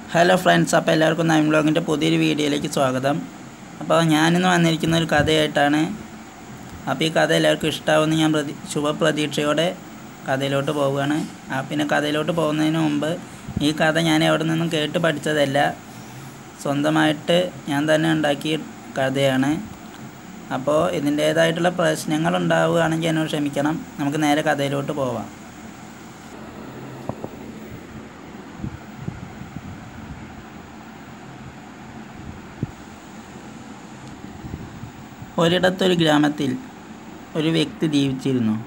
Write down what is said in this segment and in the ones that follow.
hello friends അപ്പോൾ എല്ലാവർക്കും name ബ്ലോഗിൻ്റെ പുതിയൊരു വീഡിയോയിലേക്ക് സ്വാഗതം അപ്പോൾ ഞാനിന്ന് വന്നിരിക്കുന്ന ഒരു കഥയായിട്ടാണ് അപ്പോൾ ഈ കഥ എല്ലാവർക്കും ഇഷ്ടമാവുമെന്ന് ഞാൻ പ്രതി ശുഭപ്രതീക്ഷയോടെ കഥയിലോട്ട് പോവുകയാണ് ആ പിന്നെ കഥയിലോട്ട് പോകുന്നതിന് മുമ്പ് ഈ കഥ ഞാൻ എവിടെ നിന്നും കേട്ട് പഠിച്ചതല്ല സ്വന്തമായിട്ട് ഞാൻ തന്നെ ഉണ്ടാക്കിയ കഥയാണ് അപ്പോൾ ഇതിൻ്റേതായിട്ടുള്ള പ്രശ്നങ്ങൾ ഉണ്ടാവുകയാണെങ്കിൽ എന്നോട് ക്ഷമിക്കണം നമുക്ക് നേരെ കഥയിലോട്ട് പോവാം ഒരിടത്തൊരു ഗ്രാമത്തിൽ ഒരു വ്യക്തി ജീവിച്ചിരുന്നു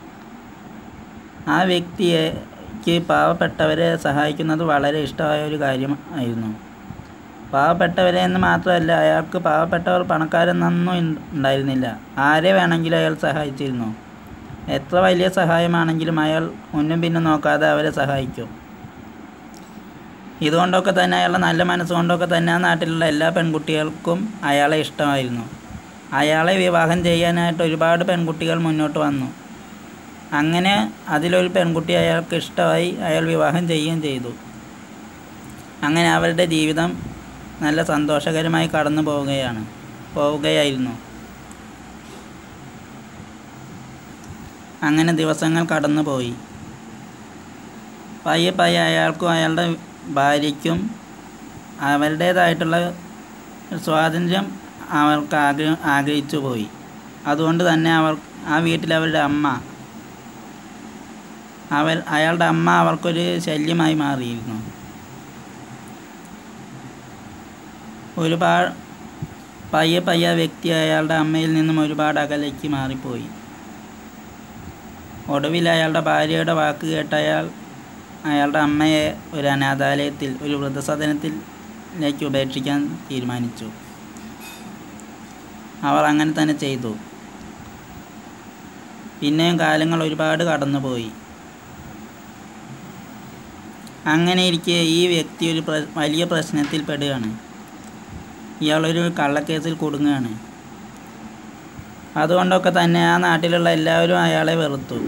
ആ വ്യക്തിക്ക് പാവപ്പെട്ടവരെ സഹായിക്കുന്നത് വളരെ ഇഷ്ടമായ ഒരു കാര്യമായിരുന്നു പാവപ്പെട്ടവരെ എന്ന് മാത്രമല്ല അയാൾക്ക് പാവപ്പെട്ടവർ പണക്കാരെന്നൊന്നും ഇൻ- ഉണ്ടായിരുന്നില്ല ആരെ വേണമെങ്കിലും അയാൾ സഹായിച്ചിരുന്നു എത്ര വലിയ സഹായമാണെങ്കിലും അയാൾ മുന്നും പിന്നും നോക്കാതെ അവരെ സഹായിക്കും ഇതുകൊണ്ടൊക്കെ തന്നെ അയാളുടെ നല്ല മനസ്സുകൊണ്ടൊക്കെ തന്നെ ആ നാട്ടിലുള്ള എല്ലാ പെൺകുട്ടികൾക്കും അയാളെ ഇഷ്ടമായിരുന്നു അയാളെ വിവാഹം ചെയ്യാനായിട്ട് ഒരുപാട് പെൺകുട്ടികൾ മുന്നോട്ട് വന്നു അങ്ങനെ അതിലൊരു പെൺകുട്ടി അയാൾക്ക് ഇഷ്ടമായി അയാൾ വിവാഹം ചെയ്യുകയും ചെയ്തു അങ്ങനെ അവരുടെ ജീവിതം നല്ല സന്തോഷകരമായി കടന്നു പോവുകയാണ് പോവുകയായിരുന്നു അങ്ങനെ ദിവസങ്ങൾ കടന്നു പോയി പയ്യെ പയ്യെ അയാൾക്കും അയാളുടെ ഭാര്യയ്ക്കും അവരുടേതായിട്ടുള്ള സ്വാതന്ത്ര്യം അവർക്ക് ആഗ്രഹ ആഗ്രഹിച്ചു പോയി അതുകൊണ്ട് തന്നെ അവർ ആ വീട്ടിൽ അവരുടെ അമ്മ അവർ അയാളുടെ അമ്മ അവർക്കൊരു ശല്യമായി മാറിയിരുന്നു ഒരുപാട് പയ്യെ പയ്യെ ആ വ്യക്തി അയാളുടെ അമ്മയിൽ നിന്നും ഒരുപാട് അകലേക്ക് മാറിപ്പോയി ഒടുവിൽ അയാളുടെ ഭാര്യയുടെ വാക്ക് കേട്ട അയാൾ അയാളുടെ അമ്മയെ ഒരു അനാഥാലയത്തിൽ ഒരു വൃദ്ധസദനത്തിലേക്ക് ഉപേക്ഷിക്കാൻ തീരുമാനിച്ചു അവർ അങ്ങനെ തന്നെ ചെയ്തു പിന്നെയും കാലങ്ങൾ ഒരുപാട് കടന്നുപോയി അങ്ങനെ ഇരിക്കെ ഈ വ്യക്തി ഒരു പ്ര വലിയ പ്രശ്നത്തിൽ പെടുകയാണ് ഇയാളൊരു കള്ളക്കേസിൽ കുടുങ്ങുകയാണ് അതുകൊണ്ടൊക്കെ തന്നെ ആ നാട്ടിലുള്ള എല്ലാവരും അയാളെ വെറുത്തു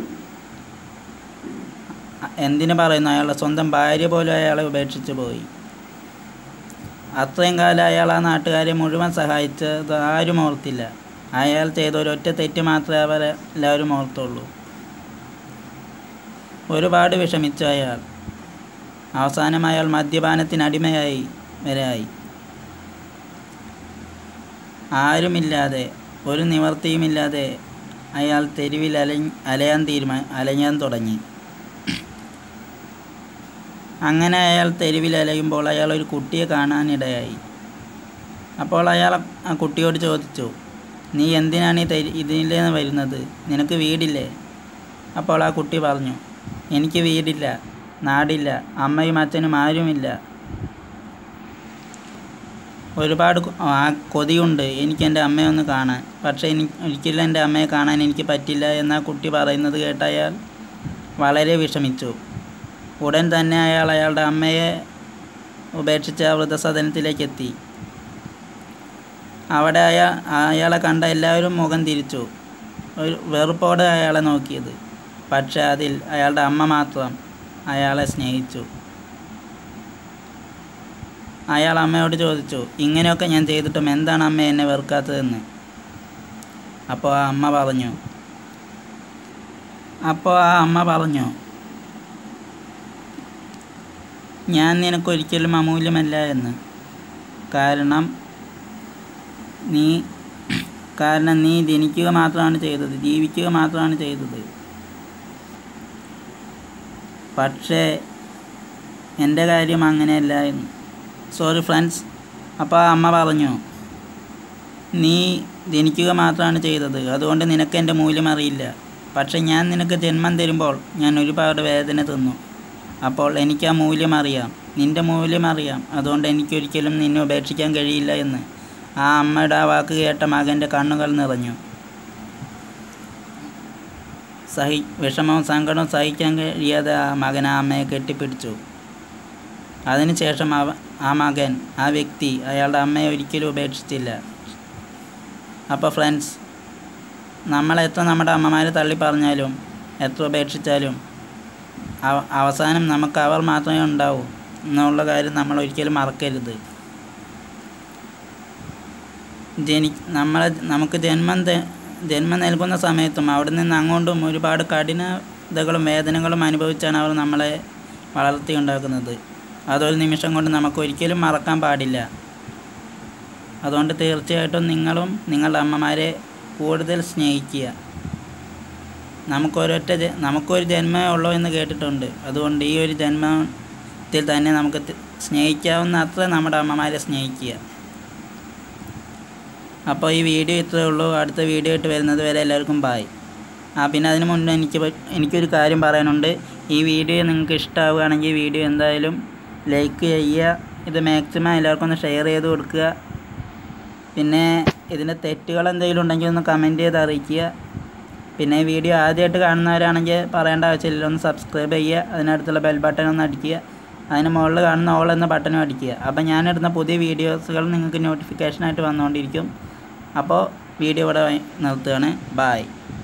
എന്തിനു പറയുന്നു അയാളുടെ സ്വന്തം ഭാര്യ പോലും അയാളെ ഉപേക്ഷിച്ചു പോയി അത്രയും കാലം അയാൾ ആ നാട്ടുകാരെ മുഴുവൻ സഹായിച്ചത് ആരും ഓർത്തില്ല അയാൾ ചെയ്ത ഒരൊറ്റ തെറ്റ് മാത്രമേ അവർ എല്ലാവരും ഓർത്തുള്ളൂ ഒരുപാട് വിഷമിച്ചു അയാൾ അവസാനം അയാൾ മദ്യപാനത്തിന് അടിമയായി വരെയായി ആരുമില്ലാതെ ഒരു നിവർത്തിയുമില്ലാതെ അയാൾ തെരുവിൽ അല അലയാൻ തീരുമാ അലയാൻ തുടങ്ങി അങ്ങനെ അയാൾ തെരുവിൽ അലയുമ്പോൾ അയാൾ ഒരു കുട്ടിയെ കാണാനിടയായി അപ്പോൾ അയാൾ ആ കുട്ടിയോട് ചോദിച്ചു നീ എന്തിനാണ് ഈ തെരു ഇതിലേ വരുന്നത് നിനക്ക് വീടില്ലേ അപ്പോൾ ആ കുട്ടി പറഞ്ഞു എനിക്ക് വീടില്ല നാടില്ല അമ്മയും അച്ഛനും ആരുമില്ല ഒരുപാട് കൊ- ആ കൊതിയുണ്ട് എനിക്ക് എൻ്റെ അമ്മയെ ഒന്ന് കാണാൻ പക്ഷേ എനിക്ക് ഒരിക്കലും എൻ്റെ അമ്മയെ കാണാൻ എനിക്ക് പറ്റില്ല എന്ന് ആ കുട്ടി പറയുന്നത് കേട്ട് അയാൾ വളരെ വിഷമിച്ചു ഉടൻ തന്നെ അയാൾ അയാളുടെ അമ്മയെ ഉപേക്ഷിച്ച് ആ വൃദ്ധസദനത്തിലേക്ക് എത്തി അവിടെ അയാ അയാളെ കണ്ട എല്ലാവരും മുഖം തിരിച്ചു ഒരു വെറുപ്പോടെ അയാളെ നോക്കിയത് പക്ഷേ അതിൽ അയാളുടെ അമ്മ മാത്രം അയാളെ സ്നേഹിച്ചു അയാൾ അമ്മയോട് ചോദിച്ചു ഇങ്ങനെയൊക്കെ ഞാൻ ചെയ്തിട്ടും എന്താണ് അമ്മ എന്നെ വെറുക്കാത്തതെന്ന് അപ്പോൾ ആ അമ്മ പറഞ്ഞു അപ്പോൾ ആ അമ്മ പറഞ്ഞു ഞാൻ നിനക്കൊരിക്കലും അമൂല്യമല്ല എന്ന് കാരണം നീ കാരണം നീ ജനിക്കുക മാത്രമാണ് ചെയ്തത് ജീവിക്കുക മാത്രമാണ് ചെയ്തത് പക്ഷേ എൻ്റെ കാര്യം അങ്ങനെയല്ല എന്ന് സോറി ഫ്രണ്ട്സ് അപ്പോൾ ആ അമ്മ പറഞ്ഞു നീ ജനിക്കുക മാത്രമാണ് ചെയ്തത് അതുകൊണ്ട് നിനക്ക് എൻ്റെ മൂല്യം അറിയില്ല പക്ഷെ ഞാൻ നിനക്ക് ജന്മം തരുമ്പോൾ ഞാൻ ഒരുപാട് വേദന തിന്നു അപ്പോൾ എനിക്ക് ആ മൂല്യം അറിയാം നിൻ്റെ മൂല്യം അറിയാം അതുകൊണ്ട് എനിക്കൊരിക്കലും നിന്നെ ഉപേക്ഷിക്കാൻ കഴിയില്ല എന്ന് ആ അമ്മയുടെ ആ വാക്ക് കേട്ട മകൻ്റെ കണ്ണുകൾ നിറഞ്ഞു സഹി വിഷമവും സങ്കടവും സഹിക്കാൻ കഴിയാതെ ആ മകൻ ആ അമ്മയെ കെട്ടിപ്പിടിച്ചു അതിനുശേഷം അവ ആ മകൻ ആ വ്യക്തി അയാളുടെ അമ്മയെ ഒരിക്കലും ഉപേക്ഷിച്ചില്ല അപ്പോൾ ഫ്രണ്ട്സ് നമ്മൾ എത്ര നമ്മുടെ അമ്മമാരെ തള്ളി പറഞ്ഞാലും എത്ര ഉപേക്ഷിച്ചാലും അവ- അവസാനം നമുക്ക് അവർ മാത്രമേ ഉണ്ടാവൂ എന്നുള്ള കാര്യം നമ്മൾ ഒരിക്കലും മറക്കരുത് ജനി നമ്മളെ നമുക്ക് ജന്മം ത- ജന്മം നൽകുന്ന സമയത്തും അവിടെ നിന്ന് അങ്ങോട്ടും ഒരുപാട് കഠിനതകളും വേദനകളും അനുഭവിച്ചാണ് അവർ നമ്മളെ വളർത്തിയുണ്ടാക്കുന്നത് അതൊരു നിമിഷം കൊണ്ട് നമുക്ക് ഒരിക്കലും മറക്കാൻ പാടില്ല അതുകൊണ്ട് തീർച്ചയായിട്ടും നിങ്ങളും നിങ്ങളുടെ അമ്മമാരെ കൂടുതൽ സ്നേഹിക്കുക നമുക്കൊരൊറ്റ ജ- നമുക്കൊരു ജന്മമേ ഉള്ളൂ എന്ന് കേട്ടിട്ടുണ്ട് അതുകൊണ്ട് ഈ ഒരു ജന്മത്തിൽ തന്നെ നമുക്ക് തി- സ്നേഹിക്കാവുന്ന അത്ര നമ്മുടെ അമ്മമാരെ സ്നേഹിക്കുക അപ്പോൾ ഈ വീഡിയോ ഇത്രയേ ഉള്ളൂ അടുത്ത വീഡിയോ ആയിട്ട് വരുന്നത് വരെ എല്ലാവർക്കും ബായ് ആ പിന്നെ അതിന് മുന്നേ എനിക്ക് പ- എനിക്കൊരു കാര്യം പറയാനുണ്ട് ഈ വീഡിയോ നിങ്ങൾക്ക് ഇഷ്ടമാവുകയാണെങ്കിൽ വീഡിയോ എന്തായാലും ലൈക്ക് ചെയ്യുക ഇത് മാക്സിമം എല്ലാവർക്കും ഒന്ന് ഷെയർ ചെയ്ത് കൊടുക്കുക പിന്നെ ഇതിൻ്റെ തെറ്റുകൾ എന്തെങ്കിലും ഉണ്ടെങ്കിൽ ഒന്ന് കമൻറ്റ് ചെയ്ത് അറിയിക്കുക പിന്നെ ഈ വീഡിയോ ആദ്യമായിട്ട് കാണുന്നവരാണെങ്കിൽ പറയേണ്ട ആവശ്യമില്ല ഒന്ന് സബ്സ്ക്രൈബ് ചെയ്യുക അതിനടുത്തുള്ള ബെൽ ബട്ടൺ ഒന്ന് അടിക്കുക അതിന് മുകളിൽ കാണുന്ന ഓൾ എന്ന ബട്ടണും അടിക്കുക അപ്പോൾ ഞാനിടുന്ന പുതിയ വീഡിയോസുകൾ നിങ്ങൾക്ക് നോട്ടിഫിക്കേഷനായിട്ട് വന്നുകൊണ്ടിരിക്കും അപ്പോൾ വീഡിയോ ഇവിടെ നിർത്തുകയാണ് ബായ്